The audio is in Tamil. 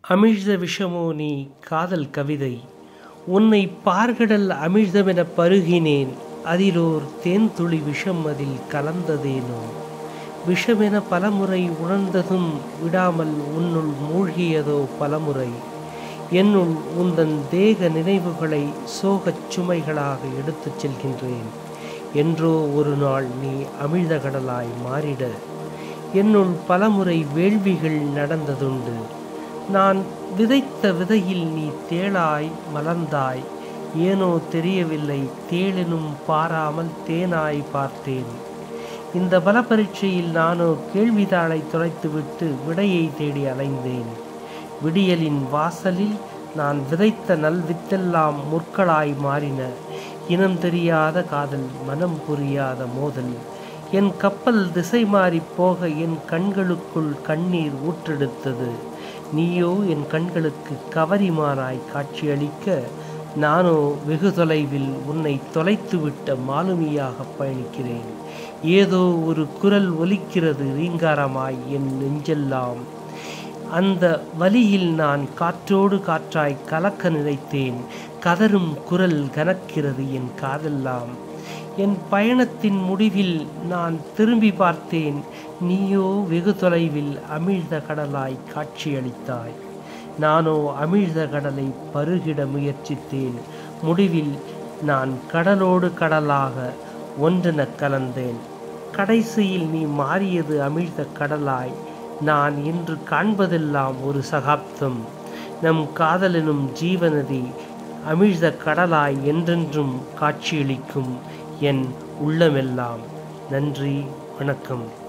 அமிழ்த விஷமோ நீ காதல் கவிதை உன்னை பார்கடல் அமிழ்தமெனப் பருகினேன் அதிலோர் தேன்துளி விஷம் அதில் கலந்ததேனோ விஷமென பலமுறை உணர்ந்ததும் விடாமல் உன்னுள் மூழ்கியதோ பலமுறை என்னுள் உந்தன் தேக நினைவுகளை சோகச் சுமைகளாக எடுத்துச் செல்கின்றேன் என்றோ ஒரு நாள் நீ அமிழ்த கடலாய் மாறிட என்னுள் பலமுறை வேள்விகள் நடந்ததுண்டு நான் விதைத்த விதையில் நீ தேளாய் மலர்ந்தாய் ஏனோ தெரியவில்லை தேளெனும் பாராமல் தேனாய் பார்த்தேன் இந்த பல பரீட்சையில் நானோ கேள்வித்தாளை தொலைத்துவிட்டு விடையை தேடி அலைந்தேன் விடியலின் வாசலில் நான் விதைத்த நல்வித்தெல்லாம் முற்களாய் மாறின இனம் தெரியாத காதல் மனம் புரியாத மோதல் என் கப்பல் திசை மாறிப் போக என் கண்களுக்குள் கண்ணீர் ஊற்றெடுத்தது நீயோ என் கண்களுக்கு கவரிமானாய் காட்சியளிக்க நானோ வெகு தொலைவில் உன்னை தொலைத்துவிட்ட மாலுமியாக பயணிக்கிறேன் ஏதோ ஒரு குரல் ஒலிக்கிறது ரீங்காரமாய் என் நெஞ்செல்லாம் அந்த வலியில் நான் காற்றோடு காற்றாய் கலக்க நினைத்தேன் கதரும் குரல் கனக்கிறது என் காதெல்லாம் என் பயணத்தின் முடிவில் நான் திரும்பி பார்த்தேன் நீயோ வெகு தொலைவில் அமிழ்த கடலாய் காட்சியளித்தாய் நானோ அமிழ்த கடலை பருகிட முயற்சித்தேன் முடிவில் நான் கடலோடு கடலாக ஒன்றென கலந்தேன் கடைசியில் நீ மாறியது அமிழ்த கடலாய் நான் இன்று காண்பதெல்லாம் ஒரு சகாப்தம் நம் காதலெனும் ஜீவநதி அமிழ்த கடலாய் என்றென்றும் காட்சியளிக்கும் என் உள்ளமெல்லாம் நன்றி வணக்கம்